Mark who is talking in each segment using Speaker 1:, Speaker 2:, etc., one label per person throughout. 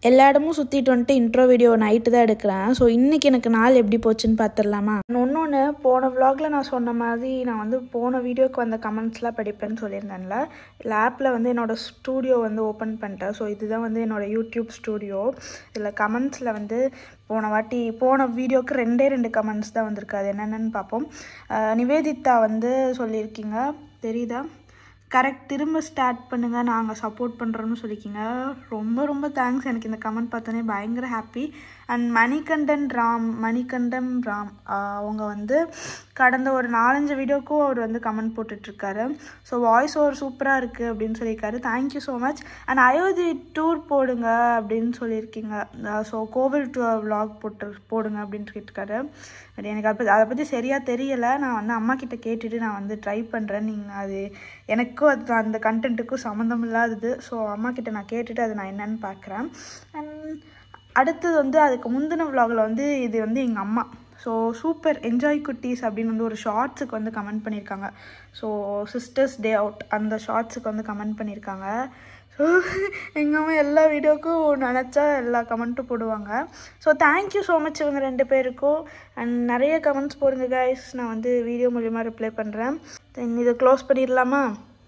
Speaker 1: எல்லா இடமும் சுற்றிட்டு வந்துட்டு இன்ட்ரோ வீடியோ நைட்டு தான் எடுக்கிறேன் ஸோ இன்றைக்கி எனக்கு நாள் எப்படி போச்சுன்னு பார்த்துடலாமா இன்னொன்று போன vlogல நான் சொன்ன மாதிரி நான் வந்து போன வீடியோக்கு வந்த கமெண்ட்ஸ்லாம் படிப்பேன்னு சொல்லியிருந்தேன்ல லேப்பில் வந்து என்னோடய ஸ்டூடியோ வந்து ஓப்பன் பண்ணிட்டேன் ஸோ இதுதான் வந்து என்னோடய யூடியூப் ஸ்டூடியோ இதில் கமெண்ட்ஸில் வந்து போன வாட்டி போன வீடியோக்கு ரெண்டே ரெண்டு கமெண்ட்ஸ் தான் வந்திருக்கு அது என்னென்னு பார்ப்போம் அஹ் நிவேதிதா வந்து சொல்லியிருக்கீங்க தெரியுதா கரெக்ட் திரும்ப ஸ்டார்ட் பண்ணுங்கள் நாங்கள் சப்போர்ட் பண்ணுறோன்னு சொல்லிக்கிங்க ரொம்ப ரொம்ப தேங்க்ஸ் எனக்கு இந்த கமெண்ட் பார்த்தோன்னே பயங்கர ஹாப்பி அண்ட் மணிகண்டன் ராம் மணிகண்டன் ராம் ஆஹ் அவங்க வந்து கடந்த ஒரு நாலஞ்சு வீடியோக்கும் அவர் வந்து கமெண்ட் போட்டுட்ருக்காரு ஸோ வாய்ஸ் ஓவர் சூப்பராக இருக்குது அப்படின்னு சொல்லியிருக்காரு thank you so much and Ayodhya tour போடுங்க அப்படின்னு சொல்லியிருக்கீங்க ஸோ கோவில் டூர் vlog போட்டு போடுங்க அப்படின்ட்டு கேட்டிருக்காரு பட் எனக்கு அதை பற்றி அதை பற்றி சரியாக தெரியலை நான் வந்து அம்மா கிட்ட கேட்டுட்டு நான் வந்து ட்ரை பண்ணுறேன் நீங்கள் அது எனக்கும் அது அந்த கண்டென்ட்டுக்கும் சம்மந்தம் இல்லாதது ஸோ அம்மா கிட்ட நான் கேட்டுட்டு அது நான் என்னன்னு பார்க்குறேன் அண்ட் அடுத்தது வந்து அதுக்கு முந்தின vlogல வந்து இது வந்து எங்கள் அம்மா ஸோ சூப்பர் என்ஜாய் குட்டீஸ் அப்படின்னு வந்து ஒரு ஷார்ட்ஸுக்கு வந்து கமெண்ட் பண்ணியிருக்காங்க ஸோ சிஸ்டர்ஸ் டே அவுட் அந்த ஷார்ட்ஸுக்கு வந்து கமெண்ட் பண்ணியிருக்காங்க ஸோ எங்கள் அம்மா எல்லா வீடியோக்கும் நினச்சா எல்லா கமெண்ட்டும் போடுவாங்க ஸோ தேங்க்யூ ஸோ மச் இவங்க ரெண்டு பேருக்கும் அண்ட் நிறைய கமெண்ட்ஸ் போடுங்க கைஸ் நான் வந்து வீடியோ மூலிமா ரிப்ளை பண்ணுறேன் தென் இதை க்ளோஸ் பண்ணிடலாமா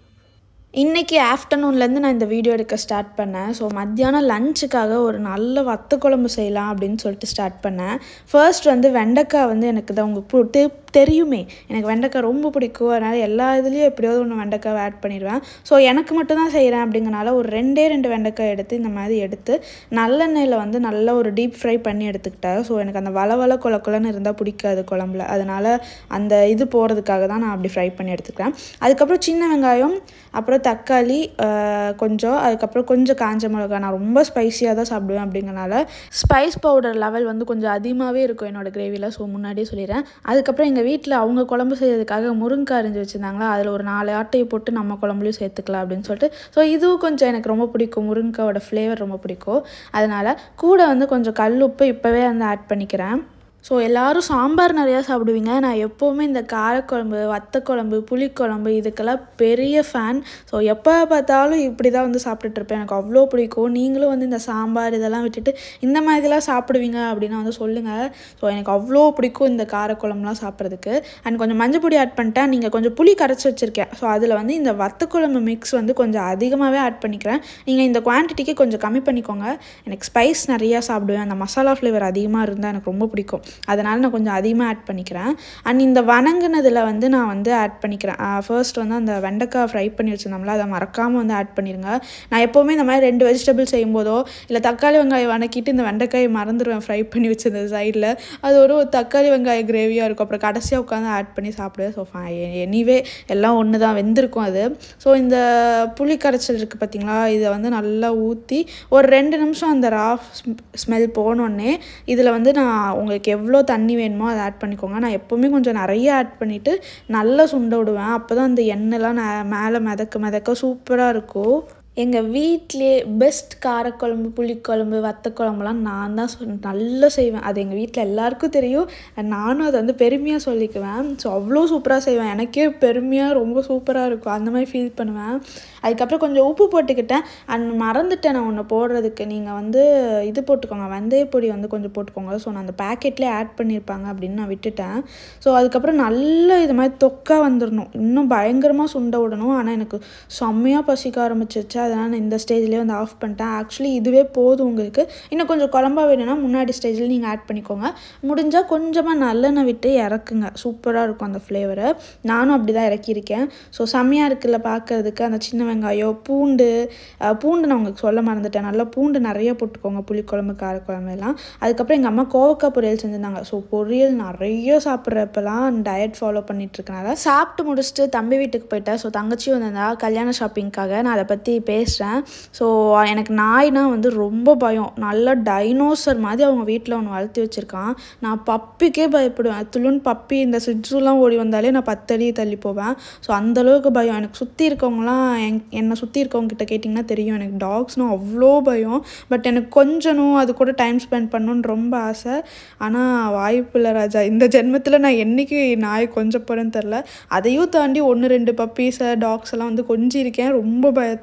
Speaker 1: இன்றைக்கி ஆஃப்டர்நூன்லேருந்து நான் இந்த வீடியோ எடுக்க ஸ்டார்ட் பண்ணேன் ஸோ மத்தியானம் லஞ்சுக்காக ஒரு நல்ல வத்த குழம்பு செய்யலாம் அப்படின்னு சொல்லிட்டு ஸ்டார்ட் பண்ணேன் ஃபர்ஸ்ட் வந்து வெண்டைக்காய் வந்து எனக்கு தான் உங்களுக்கு பு- தெ- தெரியுமே எனக்கு வெண்டைக்காய் ரொம்ப பிடிக்கும் அதனால் எல்லா இதுலேயும் எப்படியாவது ஒன்று வெண்டைக்காய் ஆட் பண்ணிடுவேன் ஸோ எனக்கு மட்டும் தான் செய்கிறேன் அப்படிங்கனால ஒரு ரெண்டே ரெண்டு வெண்டைக்காய் எடுத்து இந்த மாதிரி எடுத்து நல்லெண்ணெயில் வந்து நல்லா ஒரு டீப் ஃப்ரை பண்ணி எடுத்துக்கிட்டேன் ஸோ எனக்கு அந்த வளவள கொல கொலன்னு இருந்தால் பிடிக்காது குழம்புல அதனால் அந்த இது போகிறதுக்காக தான் நான் அப்படி ஃப்ரை பண்ணி எடுத்துக்கிறேன் அதுக்கப்புறம் சின்ன வெங்காயம் அப்புறம் தக்காளி ஆஹ், கொஞ்சம் அதுக்கப்புறம் கொஞ்சம் காஞ்ச மிளகா நான் ரொம்ப ஸ்பைசியாக தான் சாப்பிடுவேன் அப்படிங்கனால ஸ்பைஸ் பவுடர் லெவல் வந்து கொஞ்சம் அதிகமாகவே இருக்கும் என்னோட கிரேவியில் ஸோ முன்னாடியே சொல்லிடுறேன் அதுக்கப்புறம் எங்கள் வீட்டில் அவங்க குழம்பு செய்யறதுக்காக முருங்கைக்காய் அரிஞ்சு வச்சுருந்தாங்களா அதில் ஒரு நாலு ஆட்டையை போட்டு நம்ம குழம்புலையும் சேர்த்துக்கலாம் அப்படின்னு சொல்லிட்டு ஸோ இதுவும் கொஞ்சம் எனக்கு ரொம்ப பிடிக்கும் முருங்கைக்காயோட ஃப்ளேவர் ரொம்ப பிடிக்கும் அதனால் கூட வந்து கொஞ்சம் கல் உப்பு இப்போவே வந்து ஆட் பண்ணிக்கிறேன் ஸோ எல்லாரும் சாம்பார் நிறையா சாப்பிடுவீங்க நான் எப்போவுமே இந்த காரக்குழம்பு வத்தக்குழம்பு புளிக்குழம்பு இதுக்கெல்லாம் பெரிய ஃபேன் ஸோ எப்போ பார்த்தாலும் இப்படி தான் வந்து சாப்பிட்டுட்டு இருப்பேன் எனக்கு அவ்வளோ பிடிக்கும் நீங்களும் வந்து இந்த சாம்பார் இதெல்லாம் விட்டுட்டு இந்த மாதிரிலாம் சாப்பிடுவீங்க அப்படின்னு வந்து சொல்லுங்கள் ஸோ எனக்கு அவ்வளோ பிடிக்கும் இந்த காரக்குழம்புலாம் சாப்பிட்றதுக்கு அண்ட் கொஞ்சம் மஞ்சள் பொடி ஆட் பண்ணிட்டேன் நீங்கள் கொஞ்சம் புளி கரைச்சி வச்சுருக்கேன் ஸோ அதில் வந்து இந்த வத்தக்குழம்பு மிக்ஸ் வந்து கொஞ்சம் அதிகமாகவே ஆட் பண்ணிக்கிறேன் நீங்கள் இந்த குவான்டிட்டிக்கு கொஞ்சம் கம்மி பண்ணிக்கோங்க எனக்கு ஸ்பைஸ் நிறையா சாப்பிடுவேன் அந்த மசாலா ஃப்ளேவர் அதிகமாக இருந்தால் எனக்கு ரொம்ப பிடிக்கும் அதனால் நான் கொஞ்சம் அதிகமாக ஆட் பண்ணிக்கிறேன் அண்ட் இந்த வணங்குனதில் வந்து நான் வந்து ஆட் பண்ணிக்கிறேன் ஃபர்ஸ்ட் வந்து அந்த வெண்டைக்காய் ஃப்ரை பண்ணி வச்சுருந்தோம்ல அதை மறக்காமல் வந்து ஆட் பண்ணிடுங்க நான் எப்போவுமே இந்த மாதிரி ரெண்டு வெஜிடபிள் செய்யும்போதோ இல்லை தக்காளி வெங்காயம் வணக்கிட்டு இந்த வெண்டைக்காயை மறந்துடுவேன் ஃப்ரை பண்ணி வச்சிருந்த சைடில் அது ஒரு ஒரு தக்காளி வெங்காய கிரேவியாக இருக்கும் அப்புறம் கடைசியாக உட்காந்து ஆட் பண்ணி சாப்பிடுவேன் ஸோ எனிவே எல்லாம் ஒன்று தான் வெந்திருக்கும் அது ஸோ இந்த புளி கரைச்சல் இருக்குது பார்த்தீங்களா இதை வந்து நல்லா ஊற்றி ஒரு ரெண்டு நிமிஷம் அந்த ரா ஸ்மெல் போனோடனே இதில் வந்து நான் உங்களுக்கு எவ்வளோ தண்ணி வேணுமோ அதை ஆட் பண்ணிக்கோங்க நான் எப்போவுமே கொஞ்சம் நிறைய ஆட் பண்ணிவிட்டு நல்லா சுண்ட விடுவேன் அப்போ தான் அந்த எண்ணெய்லாம் ந- மேலே மிதக்க மிதக்க சூப்பராக இருக்கும் எங்கள் வீட்டிலே பெஸ்ட் காரக்குழம்பு புளிக்குழம்பு வத்தக்குழம்புலாம் நான் தான் சொ நல்லா செய்வேன் அது எங்கள் வீட்டில் எல்லாருக்கும் தெரியும் and நானும் அதை வந்து பெருமையாக சொல்லிக்குவேன் ஸோ அவ்வளோ சூப்பராக செய்வேன் எனக்கே பெருமையாக ரொம்ப சூப்பராக இருக்கும் அந்த மாதிரி ஃபீல் பண்ணுவேன் அதுக்கப்புறம் கொஞ்சம் உப்பு போட்டுக்கிட்டேன் அண்ட் மறந்துட்டேன் நான் ஒன்று போடுறதுக்கு நீங்கள் வந்து இது போட்டுக்கோங்க வெந்தயப்பொடி வந்து கொஞ்சம் போட்டுக்கோங்க ஸோ நான் அந்த பேக்கெட்லேயே ஆட் பண்ணியிருப்பாங்க அப்படின்னு நான் விட்டுட்டேன் ஸோ அதுக்கப்புறம் நல்லா இது மாதிரி தொக்கா வந்துடணும் இன்னும் பயங்கரமாக சுண்ட விடணும் ஆனால் எனக்கு செம்மையாக பசிக்க ஆரம்பிச்சிருச்சு அதனால் நான் இந்த ஸ்டேஜ்லேயே வந்து ஆஃப் பண்ணிட்டேன் ஆக்சுவலி இதுவே போதும் உங்களுக்கு இன்னும் கொஞ்சம் குழம்பா வேணும்னா முன்னாடி ஸ்டேஜில் நீங்கள் ஆட் பண்ணிக்கோங்க முடிஞ்சால் கொஞ்சமாக நல்லெண்ணெய் விட்டு இறக்குங்க சூப்பராக இருக்கும் அந்த ஃப்ளேவரை நானும் அப்படி தான் இறக்கியிருக்கேன் ஸோ செம்மையாக இருக்குல்ல பார்க்கறதுக்கு அந்த சின்ன வெங்காயம் பூண்டு அஹ், பூண்டு நான் உங்களுக்கு சொல்ல மறந்துட்டேன் நல்லா பூண்டு நிறைய போட்டுக்கோங்க புளிக்குழம்பு காரக்குழம்பு எல்லாம் அதுக்கப்புறம் எங்கள் அம்மா கோவக்காய் பொரியல் செஞ்சுருந்தாங்க ஸோ பொரியல் நிறைய சாப்பிட்றப்பெல்லாம் டயட் ஃபாலோ பண்ணிட்டு இருக்கனால சாப்பிட்டு முடிச்சுட்டு தம்பி வீட்டுக்கு போயிட்டேன் ஸோ தங்கச்சி வந்திருந்தா கல்யாண ஷாப்பிங்க்காக நான் அதை பற்றி பேசுகிறேன் ஸோ எனக்கு நாய்னா வந்து ரொம்ப பயம் நல்ல டைனோசர் மாதிரி அவங்க வீட்டில் ஒன்று வளர்த்தி வச்சுருக்கான் நான் பப்பிக்கே பயப்படுவேன் துளுன்னு பப்பி இந்த சிட்ஸுலாம் ஓடி வந்தாலே நான் பத்தடி தள்ளி போவேன் ஸோ அந்தளவுக்கு பயம் எனக்கு சுற்றி இருக்கவங்களாம் என் என்னை சுற்றி இருக்கவங்க கிட்ட கேட்டிங்கன்னா தெரியும் எனக்கு டாக்ஸ்னால் அவ்வளோ பயம் பட் எனக்கு கொஞ்சணும் அது கூட டைம் ஸ்பெண்ட் பண்ணணும்னு ரொம்ப ஆசை ஆனால் வாய்ப்பு இல்லை ராஜா இந்த ஜென்மத்தில் நான் என்னைக்கு நாய் கொஞ்சம் போகிறேன்னு தெரில அதையும் தாண்டி ஒன்று ரெண்டு பப்பீஸை டாக்ஸ் எல்லாம் வந்து கொஞ்சிருக்கேன் ரொம்ப பயத்தோட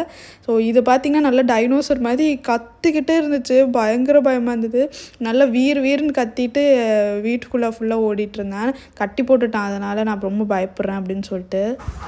Speaker 1: ஸோ இது பார்த்திங்கன்னா நல்ல டைனோசர் மாதிரி கத்திக்கிட்டே இருந்துச்சு பயங்கர பயமாக இருந்தது நல்லா வீர் வீர்னு கத்திட்டு வீட்டுக்குள்ளே ஃபுல்லாக ஓடிட்டு இருந்தேன் கட்டி போட்டுட்டான் அதனால் நான் ரொம்ப பயப்படுறேன் அப்படின்னு சொல்லிட்டு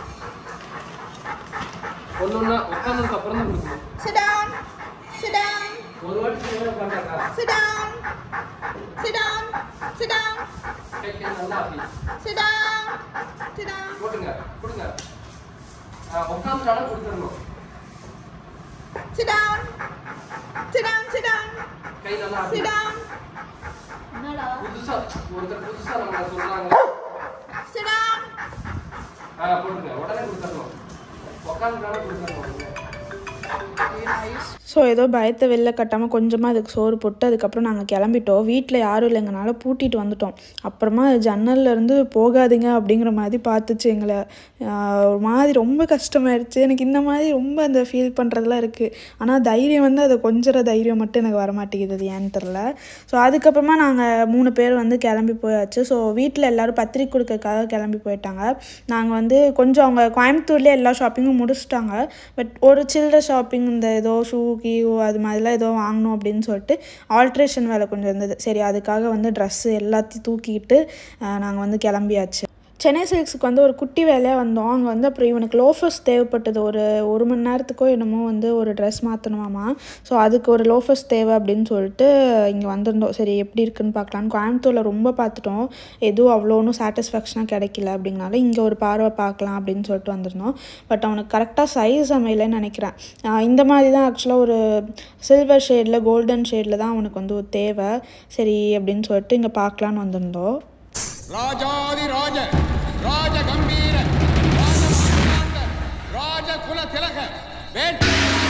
Speaker 2: ஒன்று ஒன்றா உட்காந்ததுக்கு அப்புறம் தான் கொடுக்கணும்
Speaker 3: Sit down. Sit down.
Speaker 2: ஒரு வாட்டி கீழே உட்காந்தாக்கா
Speaker 3: Sit down. Sit down. Sit down.
Speaker 2: கை கை நல்லா அப்படி
Speaker 3: Sit down. Sit down.
Speaker 2: போட்டுங்க கொடுங்க உட்காந்துட்டாலும் கொடுத்துடணும்
Speaker 3: Sit down. Sit down. Sit down.
Speaker 2: கை நல்லா அப்படி
Speaker 3: Sit down.
Speaker 2: புதுசா ஒருத்தர் புதுசா நம்ம சொல்றாங்க
Speaker 3: Sit down.
Speaker 2: ஆ போட்டுங்க உடனே கொடுத்துடணும் உட்காந்துட்டாலும் கொடுத்துடணும்
Speaker 1: ஸோ ஏதோ பயத்தை வெளில கட்டாமல் கொஞ்சமாக அதுக்கு சோறு போட்டு அதுக்கப்புறம் நாங்கள் கிளம்பிட்டோம் வீட்டில் யாரும் இல்லைங்கனால பூட்டிட்டு வந்துட்டோம் அப்புறமா ஜன்னல்ல இருந்து போகாதீங்க அப்படிங்கிற மாதிரி பார்த்துச்சு எங்களை ஆஹ் ஒரு மாதிரி ரொம்ப கஷ்டமாயிருச்சு எனக்கு இந்த மாதிரி ரொம்ப அந்த ஃபீல் பண்ணுறதுலாம் இருக்குது ஆனால் தைரியம் வந்து அதை கொஞ்சம் தைரியம் மட்டும் எனக்கு வர மாட்டேங்குது அது ஏன்னு தெரில ஸோ அதுக்கப்புறமா நாங்கள் மூணு பேர் வந்து கிளம்பி போயாச்சு ஸோ வீட்டில் எல்லோரும் பத்திரிக்கை கொடுக்கறதுக்காக கிளம்பி போயிட்டாங்க நாங்கள் வந்து கொஞ்சம் அவங்க கோயம்புத்தூர்லேயே எல்லா ஷாப்பிங்கும் முடிச்சிட்டாங்க பட் ஒரு சில்லற ஷாப்பிங் இந்த ஏதோ ஷூ கீ அது மாதிரிலாம் ஏதோ வாங்கணும் அப்படின்னு சொல்லிட்டு ஆல்ட்ரேஷன் வேலை கொஞ்சம் இருந்தது சரி அதுக்காக வந்து ட்ரெஸ்ஸு எல்லாத்தையும் தூக்கிட்டு நாங்கள் வந்து கிளம்பியாச்சு சென்னை சில்க்ஸுக்கு வந்து ஒரு குட்டி வேலையாக வந்தோம் அங்கே வந்து அப்புறம் இவனுக்கு லோஃபர்ஸ் தேவைப்பட்டது ஒரு ஒரு மணி நேரத்துக்கோ என்னமோ வந்து ஒரு ட்ரெஸ் மாற்றணுமாமா ஸோ அதுக்கு ஒரு லோஃபர்ஸ் தேவை அப்படின்னு சொல்லிட்டு இங்கே வந்திருந்தோம் சரி எப்படி இருக்குன்னு பார்க்கலான்னு கோயம்புத்தூரில் ரொம்ப பார்த்துட்டோம் எதுவும் அவ்வளோ ஒன்றும் சாட்டிஸ்ஃபேக்ஷனாக கிடைக்கல அப்படிங்கனால இங்கே ஒரு பார்வை பார்க்கலாம் அப்படின்னு சொல்லிட்டு வந்திருந்தோம் பட் அவனுக்கு கரெக்டாக சைஸ் அமையலைன்னு நினைக்கிறேன் ஆஹ் இந்த மாதிரி தான் ஆக்சுவலாக ஒரு சில்வர் ஷேடில் கோல்டன் ஷேடில் தான் அவனுக்கு வந்து ஒரு தேவை சரி அப்படின்னு சொல்லிட்டு இங்கே பார்க்கலான்னு வந்திருந்தோம்
Speaker 4: ராஜாதி ராஜ ராஜ கம்பீர ராஜ மார்த்தாண்ட, ராஜ குல திலக வேட்டை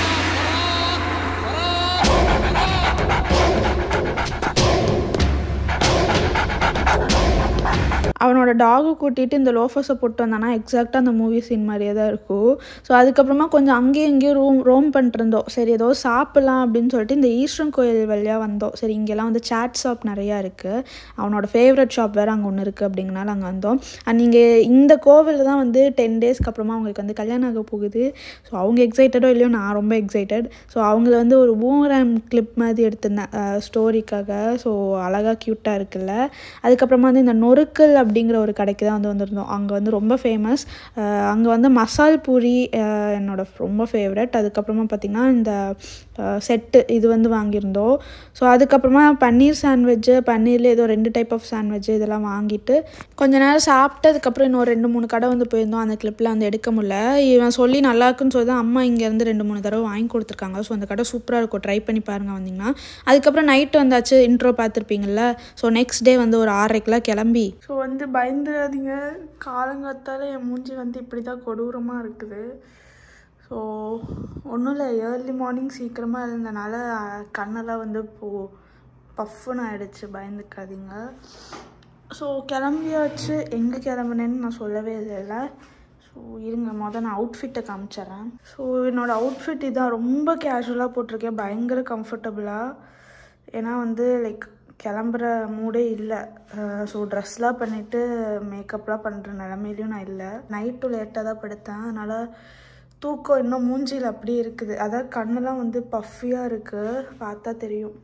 Speaker 1: அவனோட டாகு கூட்டிகிட்டு இந்த லோஃபர்ஸை போட்டு வந்தானா எக்ஸாக்டாக அந்த மூவி சீன் மாதிரியே தான் இருக்கும் ஸோ அதுக்கப்புறமா கொஞ்சம் அங்கேயும் இங்கேயும் ரூம் ரோம் பண்ணிட்டு இருந்தோம் சரி ஏதோ சாப்பிட்லாம் அப்படின்னு சொல்லிட்டு இந்த ஈஸ்வரன் கோயில் வழியாக வந்தோம் சரி இங்கெல்லாம் வந்து சாட் ஷாப் நிறையா இருக்குது அவனோட ஃபேவரட் ஷாப் வேறு அங்கே ஒன்று இருக்குது அப்படிங்கனால அங்கே வந்தோம் அண்ட் இங்கே இந்த கோவிலில் தான் வந்து டென் டேஸ்க்கு அப்புறமா அவங்களுக்கு வந்து கல்யாணம் ஆக போகுது ஸோ அவங்க எக்ஸைட்டடோ இல்லையோ நான் ரொம்ப எக்ஸைட்டட் ஸோ அவங்கள வந்து ஒரு பூமராம் கிளிப் மாதிரி எடுத்திருந்தேன் ஸ்டோரிக்காக ஸோ அழகாக க்யூட்டாக இருக்குல்ல அதுக்கப்புறமா வந்து இந்த நொறுக்கல் அப்படிங்கிற ஒரு கடைக்கு தான் வந்து வந்திருந்தோம் அங்கே வந்து ரொம்ப ஃபேமஸ் அங்கே வந்து மசால் பூரி அஹ், என்னோட ரொம்ப ஃபேவரட் அதுக்கப்புறமா பார்த்திங்கன்னா இந்த செட்டு இது வந்து வாங்கியிருந்தோம் ஸோ அதுக்கப்புறமா பன்னீர் சாண்ட்விட்ஜு பன்னீர்லேயே ஏதோ ரெண்டு டைப் ஆஃப் சாண்ட்விட்ஜு இதெல்லாம் வாங்கிட்டு கொஞ்ச நேரம் சாப்பிட்டு அதுக்கப்புறம் இன்னொரு ரெண்டு மூணு கடை வந்து போயிருந்தோம் அந்த கிளிப்பில் வந்து எடுக்க முடியல இவன் சொல்லி நல்லா இருக்குன்னு சொல்லி தான் அம்மா இங்கேருந்து ரெண்டு மூணு தடவை வாங்கி கொடுத்துருக்காங்க ஸோ அந்த கடை சூப்பராக இருக்கும் ட்ரை பண்ணி பாருங்க வந்தீங்கன்னா அதுக்கப்புறம் நைட்டு வந்தாச்சு இன்ட்ரோ பார்த்துருப்பீங்கள்ல ஸோ நெக்ஸ்ட் டே வந்து ஒரு ஆறரைக்கெலாம் கிளம்பி ஸோ வந்து பயந்துடாதீங்க காலங்காத்தால என் மூஞ்சி வந்து இப்படி தான் கொடூரமாக இருக்குது ஸோ ஒன்றும் இல்லை ஏர்லி மார்னிங் சீக்கிரமாக இருந்தனால அஹ், கண்ணெல்லாம் வந்து இப்போது பஃப்னு ஆயிடுச்சு பயந்துக்காதீங்க ஸோ கிளம்பியாச்சு எங்கே கிளம்புனேன்னு நான் சொல்லவே இல்லைல்ல ஸோ இருங்க மொதல் நான் அவுட்ஃபிட்டை காமிச்சிட்றேன் ஸோ என்னோடய அவுட்ஃபிட் இதான் ரொம்ப கேஷுவலாக போட்டிருக்கேன் பயங்கர கம்ஃபர்டபுளாக ஏன்னா வந்து லைக் கிளம்புற மூடே இல்லை ஸோ ட்ரெஸ்லாம் பண்ணிவிட்டு மேக்கப்லாம் பண்ணுற நிலமையிலையும் நான் இல்லை நைட்டு லேட்டாக தான் படுத்தேன் அதனால் தூக்கம் இன்னும் மூஞ்சியில் அப்படியே இருக்குது அதான் கண்ணெல்லாம் வந்து பஃபியாக இருக்குது பார்த்தா தெரியும்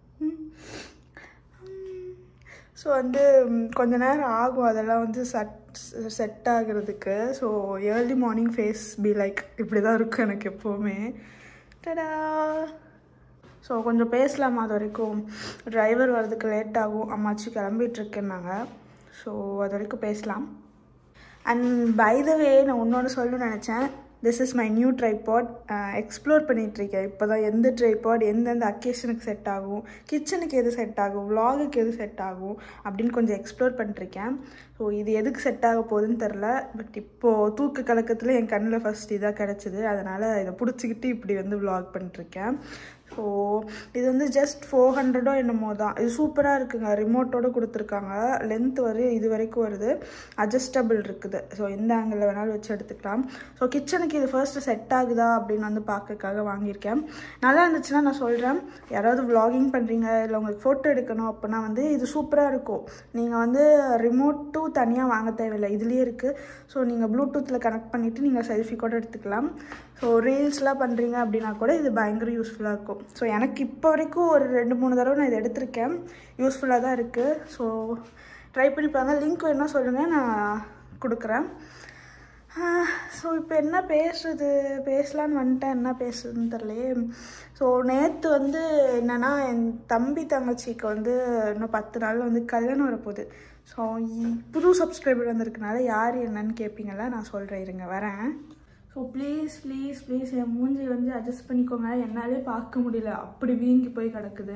Speaker 1: ஸோ வந்து ம், கொஞ்ச நேரம் ஆகும் அதெல்லாம் வந்து சட் செட் ஆகுறதுக்கு so early morning face be like இப்படி தான் இருக்கும் எனக்கு எப்போவுமே டடா ஸோ கொஞ்சம் பேசலாமா அது வரைக்கும் டிரைவர் வர்றதுக்கு லேட் ஆகும் அம்மாச்சி கிளம்பிட்டு இருக்கேன்னாங்க ஸோ அது வரைக்கும் பேசலாம் அண்ட் பை த வே நான் இன்னொன்று சொல்லணும்னு நினச்சேன் this is my new tripod explore பண்ணிகிட்ருக்கேன் இப்போ தான் எந்த ட்ரைபாட் எந்தெந்த அக்கேஷனுக்கு செட் ஆகும் கிச்சனுக்கு எது செட் ஆகும் vlog-க்கு எது செட் ஆகும் அப்படின்னு கொஞ்சம் எக்ஸ்ப்ளோர் பண்ணிருக்கேன் ஸோ இது எதுக்கு செட் ஆக போகுதுன்னு தெரில பட் இப்போது தூக்க கலக்கத்தில் என் கண்ணில் ஃபஸ்ட் இதாக கிடச்சிது அதனால் இதை பிடிச்சிக்கிட்டு இப்படி வந்து vlog பண்ணிட்டுருக்கேன் ஸோ இது வந்து ஜஸ்ட் ஃபோர் ஹண்ட்ரடோ என்னமோ தான் இது சூப்பராக இருக்குங்க ரிமோட்டோட கொடுத்துருக்காங்க லென்த் வரை இது வரைக்கும் வருது அட்ஜஸ்டபிள் இருக்குது ஸோ எந்த ஆங்கிளில் வேணாலும் வச்சு எடுத்துக்கலாம் ஸோ கிச்சனுக்கு இது ஃபர்ஸ்ட்டு செட் ஆகுதா அப்படின்னு வந்து பார்க்கறதுக்காக வாங்கியிருக்கேன் நல்லா இருந்துச்சுன்னா நான் சொல்கிறேன் யாராவது vlogging பண்ணுறீங்க இல்லை உங்களுக்கு ஃபோட்டோ எடுக்கணும் அப்படின்னா வந்து இது சூப்பராக இருக்கும் நீங்கள் வந்து ரிமோட்டும் தனியாக வாங்க தேவையில்லை இதுலேயே இருக்குது ஸோ நீங்கள் ப்ளூடூத்தில் கனெக்ட் பண்ணிவிட்டு நீங்கள் செல்ஃபி கூட எடுத்துக்கலாம் ஸோ ரீல்ஸ்லாம் பண்ணுறீங்க அப்படின்னா கூட இது பயங்கர யூஸ்ஃபுல்லாக இருக்கும் ஸோ எனக்கு இப்போ வரைக்கும் ஒரு ரெண்டு மூணு தடவை நான் இதை எடுத்திருக்கேன் யூஸ்ஃபுல்லாக தான் இருக்குது ஸோ ட்ரை பண்ணி பாருங்க லிங்க் வேணா சொல்லுங்கள் நான் கொடுக்குறேன் ஸோ இப்போ என்ன பேசுறது பேசலான்னு வந்துட்டேன் என்ன பேசுறதுன்னு தெரியலையே ஸோ நேற்று வந்து என்னென்னா என் தம்பி தங்கச்சிக்கு வந்து இன்னும் பத்து நாள் வந்து கல்யாணம் வரப்போகுது ஸோ புது சப்ஸ்கிரைபர் வந்திருக்கனால யார் என்னன்னு கேட்பீங்களா நான் சொல்கிறேன் இருங்க வரேன் ஸோ ப்ளீஸ் ப்ளீஸ் ப்ளீஸ் என் மூஞ்சி வந்து அட்ஜஸ்ட் பண்ணிக்கோங்க என்னாலே பார்க்க முடியல அப்படி வீங்கி போய் கிடக்குது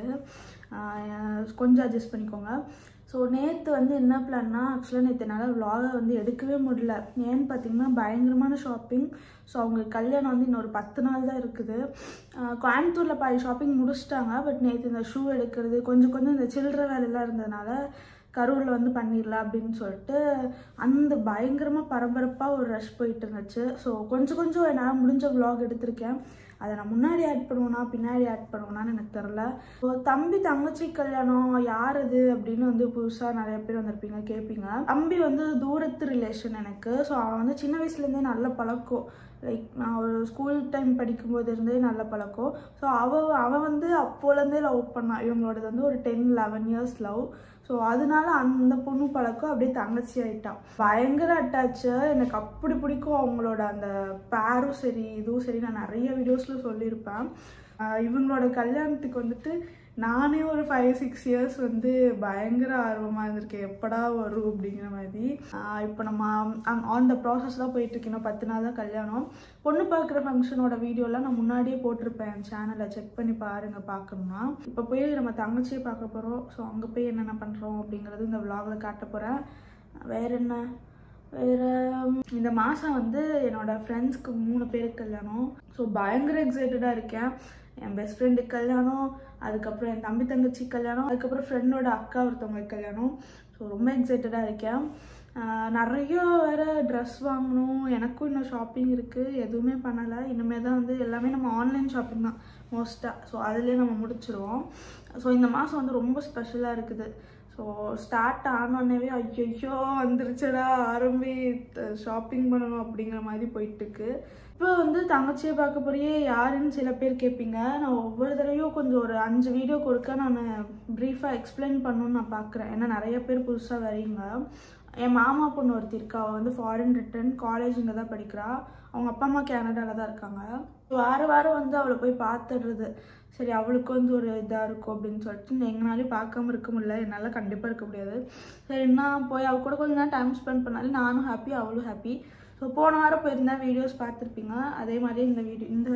Speaker 1: ஆஹ் கொஞ்சம் அட்ஜஸ்ட் பண்ணிக்கோங்க ஸோ நேற்று வந்து என்ன பிளான்னா ஆக்சுவலாக நேற்று என்னால் vlog வந்து எடுக்கவே முடியல ஏன்னு பார்த்தீங்கன்னா பயங்கரமான ஷாப்பிங் ஸோ அவங்க கல்யாணம் வந்து இன்னொரு பத்து நாள் தான் இருக்குது ஆஹ் கோயம்புத்தூரில் பாதி ஷாப்பிங் முடிச்சிட்டாங்க பட் நேற்று இந்த ஷூ எடுக்கிறது கொஞ்சம் கொஞ்சம் இந்த சில்லற வேலையெல்லாம் இருந்ததுனால கரூரில் வந்து பண்ணிடலாம் அப்படின்னு சொல்லிட்டு அந்த பயங்கரமாக பரபரப்பாக ஒரு ரஷ் போயிட்டு இருந்துச்சு ஸோ கொஞ்சம் கொஞ்சம் என்னால் முடிஞ்ச vlog எடுத்திருக்கேன் அதை நான் முன்னாடி ஆட் பண்ணுவேனா பின்னாடி ஆட் பண்ணுவேனான்னு எனக்கு தெரில ஸோ தம்பி தங்கச்சி கல்யாணம் யார் அது அப்படின்னு வந்து புதுசாக நிறைய பேர் வந்திருப்பீங்க கேட்பீங்க தம்பி வந்து தூரத்து ரிலேஷன் எனக்கு ஸோ அவன் வந்து சின்ன வயசுலேருந்தே நல்ல பழக்கம் லைக் நான் ஒரு ஸ்கூல் டைம் படிக்கும்போது இருந்தே நல்ல பழக்கம் ஸோ அவ அவன் வந்து அப்போலேருந்தே லவ் பண்ணான் இவங்களோடது வந்து ஒரு ten eleven years love so அதனால அந்த பொண்ணு பழக்கம் அப்படியே தங்கச்சி ஆயிட்டான் பயங்கர அட்டாச்சு எனக்கு அப்படி பிடிக்கும் அவங்களோட அந்த பேரும் சரி இதுவும் சரி நான் நிறைய வீடியோஸில் சொல்லியிருப்பேன் ஆஹ் இவங்களோட கல்யாணத்துக்கு வந்துட்டு நானே ஒரு ஃபைவ் சிக்ஸ் இயர்ஸ் வந்து பயங்கர ஆர்வமாக இருந்திருக்கேன் எப்படா வரும் அப்படிங்கிற மாதிரி ஆஹ் இப்போ நம்ம ஆன் த ப்ராசஸ் தான் போயிட்டுருக்கு இன்னும் பத்து நாள் தான் கல்யாணம் பொண்ணு பார்க்குற ஃபங்க்ஷனோட வீடியோலாம் நான் முன்னாடியே போட்டிருப்பேன் என் சேனலை செக் பண்ணி பாருங்க பார்க்கணும்னா இப்போ போய் நம்ம தங்கச்சியை பார்க்க போகிறோம் ஸோ அங்கே போய் என்னென்ன பண்ணுறோம் அப்படிங்கிறது இந்த vlogல காட்ட போகிறேன் வேற என்ன வேறு இந்த மாதம் வந்து என்னோட ஃப்ரெண்ட்ஸ்க்கு மூணு பேருக்கு கல்யாணம் ஸோ பயங்கர எக்ஸைட்டடாக இருக்கேன் என் பெஸ்ட் ஃப்ரெண்டுக்கு கல்யாணம் அதுக்கப்புறம் என் தம்பி தங்கச்சி கல்யாணம் அதுக்கப்புறம் ஃப்ரெண்டோட அக்கா ஒருத்தவங்களுக்கு கல்யாணம் ஸோ ரொம்ப எக்ஸைட்டடாக இருக்கேன் ஆஹ் நிறைய வேறு ட்ரெஸ் வாங்கணும் எனக்கும் இன்னும் ஷாப்பிங் இருக்குது எதுவுமே பண்ணலை இனிமேல் தான் வந்து எல்லாமே நம்ம ஆன்லைன் ஷாப்பிங் தான் மோஸ்ட்டாக ஸோ அதுலேயே நம்ம முடிச்சிருவோம் ஸோ இந்த மாதம் வந்து ரொம்ப ஸ்பெஷலாக இருக்குது ஸோ ஸ்டார்ட் ஆனோடனேவே ஐயோ வந்துருச்சடா ஆரம்பி ஷாப்பிங் பண்ணணும் அப்படிங்கிற மாதிரி போயிட்டுருக்கு இப்போ வந்து தங்கச்சியை பார்க்க போறியே யாருன்னு சில பேர் கேட்பீங்க நான் ஒவ்வொரு தடவையும் கொஞ்சம் ஒரு அஞ்சு வீடியோக்கு ஒருக்கா நான் ப்ரீஃபாக எக்ஸ்பிளைன் பண்ணணும்னு நான் பார்க்குறேன் ஏன்னா நிறைய பேர் புதுசாக வரீங்க என் மாமா பொண்ணு ஒருத்தி இருக்கா அவள் வந்து ஃபாரின் ரிட்டன் காலேஜ் இங்கே தான் படிக்கிறா அவங்க அப்பா அம்மா கேனடாவில் தான் இருக்காங்க வார வாரம் வந்து அவளை போய் பார்த்துடுறது சரி அவளுக்கு வந்து ஒரு இதாக இருக்கும் அப்படின்னு சொல்லிட்டு எங்கனாலையும் பார்க்காம இருக்க முடியல என்னால் கண்டிப்பாக இருக்க முடியாது சரி நான் போய் அவ கூட கொஞ்ச நேரம் டைம் ஸ்பெண்ட் பண்ணாலும் நானும் ஹாப்பி அவளும் ஹாப்பி ஸோ போன வாரம் போயிருந்தேன் வீடியோஸ் பார்த்துருப்பீங்க அதே மாதிரி இந்த வீடியோ இந்த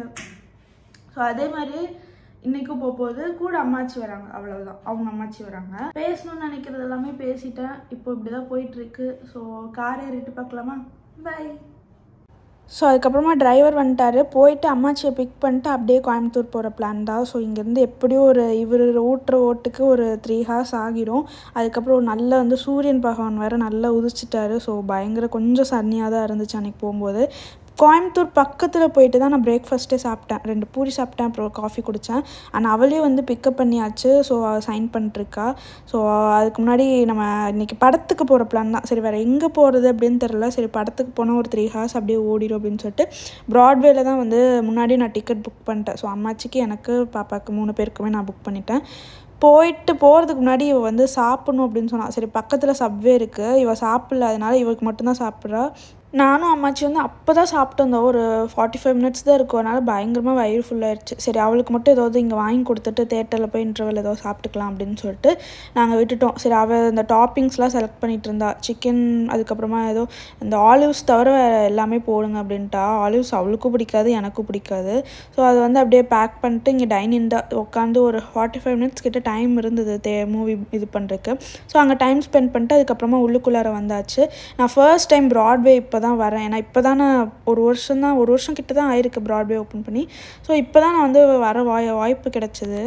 Speaker 1: ஸோ அதே மாதிரி இன்னைக்கும் போக போகுது கூட அம்மாச்சி வராங்க அவ்வளவுதான் அவங்க அம்மாச்சி வராங்க பேசணும்னு நினைக்கிறது எல்லாமே பேசிட்டேன் இப்போ இப்படிதான் போயிட்டு இருக்கு ஸோ கார் ஏறிட்டு பார்க்கலாமா பை
Speaker 5: ஸோ அதுக்கப்புறமா டிரைவர் வந்துட்டாரு போயிட்டு அம்மாச்சியை பிக் பண்ணிட்டு அப்படியே கோயம்புத்தூர் போகிற பிளான் தான் ஸோ இங்கேருந்து எப்படியும் ஒரு இவர் ஓட்டுற ஓட்டுக்கு ஒரு த்ரீ ஹார்ஸ் ஆகிரும் அதுக்கப்புறம் ஒரு நல்ல வந்து சூரியன் பகவான் வேறு நல்லா உதிச்சிட்டாரு ஸோ பயங்கர கொஞ்சம் சன்னியாக தான் இருந்துச்சு அன்றைக்கி போகும்போது கோயம்புத்தூர் பக்கத்தில் போயிட்டு தான் நான் பிரேக்ஃபாஸ்ட்டே சாப்பிட்டேன் ரெண்டு பூரி சாப்பிட்டேன் அப்புறம் காஃபி குடித்தேன் ஆனால் அவளே வந்து பிக்கப் பண்ணியாச்சு ஸோ அவள் சைன் பண்ணிட்டுருக்கா ஸோ அதுக்கு முன்னாடி நம்ம இன்றைக்கி படத்துக்கு போகிற பிளான் தான் சரி வேறு எங்கே போகிறது அப்படின்னு தெரில சரி படத்துக்கு போனால் ஒரு த்ரீ ஹார்ஸ் அப்படியே ஓடிடும் அப்படின்னு சொல்லிட்டு ப்ராட்வேல தான் வந்து முன்னாடி நான் டிக்கெட் புக் பண்ணிட்டேன் ஸோ அம்மாச்சிக்கு எனக்கு பாப்பாவுக்கு மூணு பேருக்குமே நான் புக் பண்ணிட்டேன் போயிட்டு போகிறதுக்கு முன்னாடி இவள் வந்து சாப்பிடணும் அப்படின்னு சொன்னான் சரி பக்கத்தில் சப்வே இருக்குது இவள் சாப்பிடல அதனால இவளுக்கு மட்டும்தான் சாப்பிட்றா நானும் அம்மாச்சி வந்து அப்போ தான் சாப்பிட்டு வந்தோம் ஒரு ஃபார்ட்டி ஃபைவ் மினிட்ஸ் தான் இருக்கும் அதனால் பயங்கரமாக வயிறு ஃபுல்லாகிடுச்சு சரி அவளுக்கு மட்டும் ஏதாவது இங்கே வாங்கி கொடுத்துட்டு தேட்டரில் போய் இன்டர்வல் ஏதோ சாப்பிட்டுக்கலாம் அப்படின்னு சொல்லிட்டு நாங்கள் விட்டுட்டோம் சரி அவள் இந்த டாப்பிங்ஸ்லாம் செலக்ட் பண்ணிகிட்டு இருந்தா சிக்கன் அதுக்கப்புறமா ஏதோ இந்த ஆலிவ்ஸ் தவிர வேறு எல்லாமே போடுங்க அப்படின்ட்டா ஆலிவ்ஸ் அவளுக்கும் பிடிக்காது எனக்கும் பிடிக்காது ஸோ அது வந்து அப்படியே பேக் பண்ணிட்டு இங்கே டைனிங் தான் உட்காந்து ஒரு ஃபார்ட்டி ஃபைவ் மினிட்ஸ் கிட்ட டைம் இருந்தது தே மூவி இது பண்ணுறதுக்கு ஸோ அங்கே டைம் ஸ்பெண்ட் பண்ணிட்டு அதுக்கப்புறமா உள்ளுக்குள்ளார வந்தாச்சு நான் ஃபர்ஸ்ட் டைம் ப்ராட்வே இப்போ இப்போ தான் வரேன் ஏன்னா இப்போ தான் நான் ஒரு வருஷம் தான் ஒரு வருஷம் கிட்ட தான் ஆயிருக்கு ப்ராட்வே ஓப்பன் பண்ணி ஸோ இப்போ தான் நான் வந்து வர வாய் வாய்ப்பு கிடச்சிது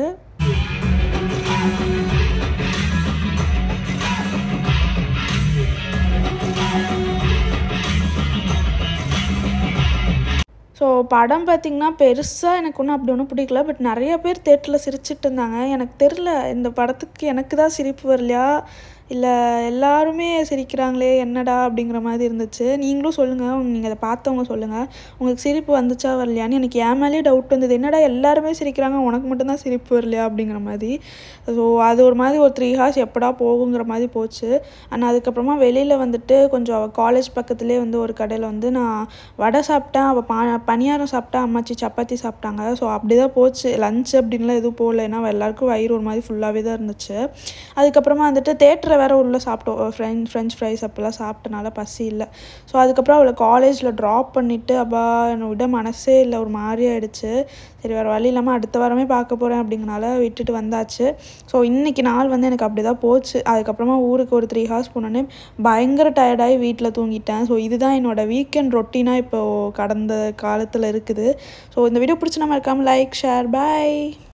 Speaker 5: ஸோ படம் பார்த்திங்கன்னா பெருசாக எனக்கு ஒன்றும் அப்படி ஒன்றும் பிடிக்கல பட் நிறைய பேர் தேட்டரில் சிரிச்சிட்டு இருந்தாங்க எனக்கு தெரில இந்த படத்துக்கு எனக்கு தான் சிரிப்பு வரலையா இல்லை எல்லாருமே சிரிக்கிறாங்களே என்னடா அப்படிங்கிற மாதிரி இருந்துச்சு நீங்களும் சொல்லுங்கள் நீங்கள் அதை பார்த்தவங்க சொல்லுங்கள் உங்களுக்கு சிரிப்பு வந்துச்சா வரலையான்னு எனக்கு என் மேலேயே டவுட் வந்தது என்னடா எல்லாருமே சிரிக்கிறாங்க உனக்கு மட்டும்தான் சிரிப்பு வரலையா அப்படிங்கிற மாதிரி ஸோ அது ஒரு மாதிரி ஒரு த்ரீ ஹார்ஸ் எப்படா போகுங்கிற மாதிரி போச்சு ஆனால் அதுக்கப்புறமா வெளியில் வந்துட்டு கொஞ்சம் காலேஜ் பக்கத்துலேயே வந்து ஒரு கடையில் வந்து நான் வடை சாப்பிட்டேன் அவள் பா பணியாரம் சாப்பிட்டா அம்மாச்சி சப்பாத்தி சாப்பிட்டாங்க ஸோ அப்படி தான் போச்சு லஞ்ச் அப்படின்லாம் எதுவும் போகல ஏன்னா எல்லாருக்கும் வயிறு ஒரு மாதிரி ஃபுல்லாகவே தான் இருந்துச்சு அதுக்கப்புறமா வந்துட்டு தேட்டரை வேற உள்ளே சாப்பிட்டோம் ஃப்ரெண்ட் ஃப்ரெஞ்ச் ஃப்ரைஸ் அப்போல்லாம் சாப்பிட்டனால பசி இல்லை ஸோ அதுக்கப்புறம் அவளை காலேஜில் ட்ராப் பண்ணிவிட்டு அப்பா என்னை விட மனசே இல்லை ஒரு மாதிரி ஆயிடுச்சு சரி வேறு வழி இல்லாமல் அடுத்த வாரமே பார்க்க போகிறேன் அப்படிங்கனால விட்டுட்டு வந்தாச்சு ஸோ இன்றைக்கி நாள் வந்து எனக்கு அப்படி தான் போச்சு அதுக்கப்புறமா ஊருக்கு ஒரு த்ரீ ஹார்ஸ் போனோன்னே பயங்கர டயர்டாகி வீட்டில் தூங்கிட்டேன் ஸோ இதுதான் என்னோட வீக்கெண்ட் ரொட்டீனாக இப்போ கடந்த காலத்தில் இருக்குது ஸோ இந்த வீடியோ பிடிச்சி நம்ம இருக்காமல் லைக் ஷேர் பை